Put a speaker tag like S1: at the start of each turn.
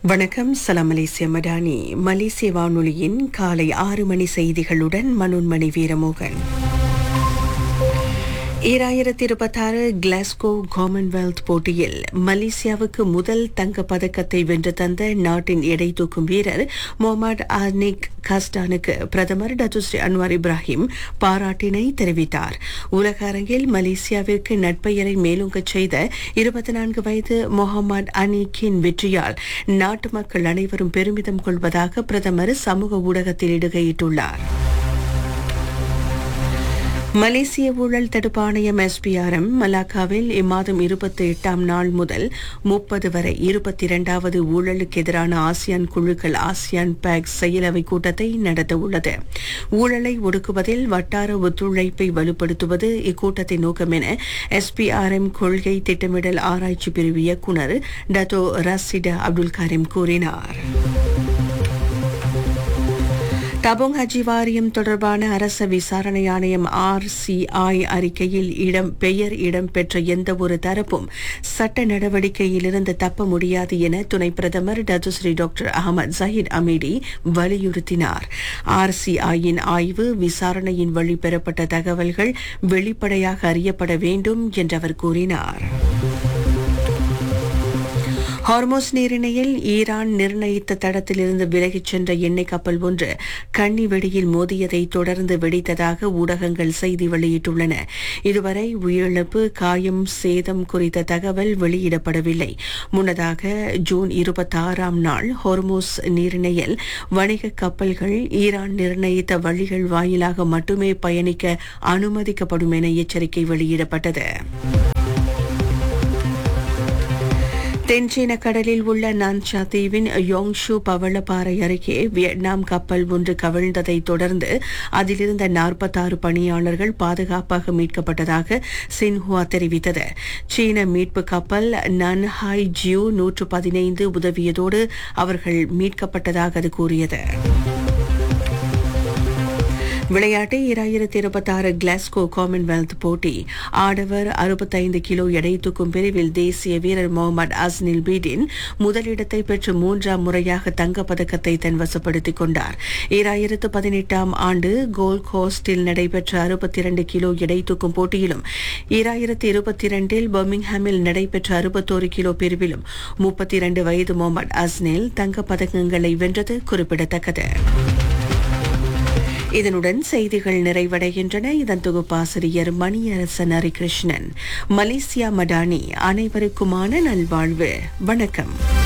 S1: வணக்கம் சலாம் மலேசிய மடானி மலேசிய வானொலியின் காலை ஆறு மணி செய்திகளுடன் மனோன்மணி வீரமோகன் ஈராயிரத்தி இருபத்தாறு கிளாஸ்கோ காமன்வெல்த் போட்டியில் மலேசியாவுக்கு முதல் தங்க பதக்கத்தை வென்று தந்த நாட்டின் எடை தூக்கும் வீரர் முகமது ஆர்னிக் கஸ்டானுக்கு பிரதமர் டத்துஸ்ரீ அன்வார் இப்ராஹிம் பாராட்டினை தெரிவித்தார் உலக அரங்கில் மலேசியாவிற்கு நட்பெயரை மேலோங்கச் செய்த இருபத்தி நான்கு வயது முகமது அனீக்கின் வெற்றியால் நாட்டு மக்கள் அனைவரும் பெருமிதம் கொள்வதாக பிரதமர் சமூக ஊடகத்தில் இடுகையிட்டுள்ளார் மலேசிய ஊழல் தடுப்பு ஆணையம் எஸ்பிஆர்எம் மலாக்காவில் இம்மாதம் இருபத்தி எட்டாம் நாள் முதல் முப்பது வரை இருபத்தி இரண்டாவது ஊழலுக்கு எதிரான ஆசியான் குழுக்கள் ஆசியான் பேக் செயலவை கூட்டத்தை நடத்த உள்ளது ஊழலை ஒடுக்குவதில் வட்டார ஒத்துழைப்பை வலுப்படுத்துவது இக்கூட்டத்தின் நோக்கம் என எஸ்பிஆர்எம் கொள்கை திட்டமிடல் ஆராய்ச்சி பிரிவு இயக்குநர் டத்தோ ரசிடா அப்துல் கரீம் கூறினார் டபோங் ஹஜி வாரியம் தொடர்பான அரச விசாரணை ஆணையம் ஆர்சிஐ அறிக்கையில் இடம் பெயர் இடம்பெற்ற எந்த ஒரு தரப்பும் சட்ட நடவடிக்கையிலிருந்து தப்ப முடியாது என துணை பிரதமர் டத்துஸ்ரீ டாக்டர் அகமது ஜஹீத் அமீடி வலியுறுத்தினார் ஆர்சிஐயின் ஆய்வு விசாரணையின் வழி பெறப்பட்ட தகவல்கள் வெளிப்படையாக அறியப்பட வேண்டும் என்று அவர் கூறினார் ஹார்மோஸ் நீரிணையில் ஈரான் நிர்ணயித்த தடத்திலிருந்து விலகிச் சென்ற எண்ணெய் கப்பல் ஒன்று கன்னி வெடியில் மோதியதை தொடர்ந்து வெடித்ததாக ஊடகங்கள் செய்தி வெளியிட்டுள்ளன இதுவரை உயிரிழப்பு காயம் சேதம் குறித்த தகவல் வெளியிடப்படவில்லை முன்னதாக ஜூன் இருபத்தாறாம் நாள் ஹார்மோஸ் நீரிணையில் வணிக கப்பல்கள் ஈரான் நிர்ணயித்த வழிகள் வாயிலாக மட்டுமே பயணிக்க அனுமதிக்கப்படும் என எச்சரிக்கை வெளியிடப்பட்டது தென்சீன கடலில் உள்ள நான்சா தீவின் யோங்ஷு பவளப்பாறை அருகே வியட்நாம் கப்பல் ஒன்று கவிழ்ந்ததை தொடர்ந்து அதிலிருந்த நாற்பத்தாறு பணியாளர்கள் பாதுகாப்பாக மீட்கப்பட்டதாக சின்ஹுவா தெரிவித்தது சீன மீட்பு கப்பல் நன்ஹாய் ஜியூ நூற்று பதினைந்து உதவியதோடு அவர்கள் மீட்கப்பட்டதாக அது கூறியது விளையாட்டு இராயிரத்தி இருபத்தாறு கிளாஸ்கோ காமன்வெல்த் போட்டி ஆடவர் அறுபத்தைந்து கிலோ எடை தூக்கும் பிரிவில் தேசிய வீரர் முகமது அஸ்னில் பீடின் முதலிடத்தை பெற்று மூன்றாம் முறையாக தங்கப்பதக்கத்தை தன் வசப்படுத்திக் கொண்டார் இராயிரத்து பதினெட்டாம் ஆண்டு கோல்ட் கோஸ்டில் நடைபெற்ற அறுபத்தி இரண்டு கிலோ எடை தூக்கும் போட்டியிலும் இராயிரத்தி இருபத்தி இரண்டில் பர்மிங்ஹாமில் நடைபெற்ற அறுபத்தோரு கிலோ பிரிவிலும் முப்பத்தி இரண்டு வயது முகமது அஸ்னில் தங்கப்பதக்கங்களை வென்றது குறிப்பிடத்தக்கது இதனுடன் செய்திகள் நிறைவடைகின்றன இதன் தொகுப்பாசிரியர் மணியரசன் ஹரிகிருஷ்ணன் மலேசியா மடானி அனைவருக்குமான நல்வாழ்வு வணக்கம்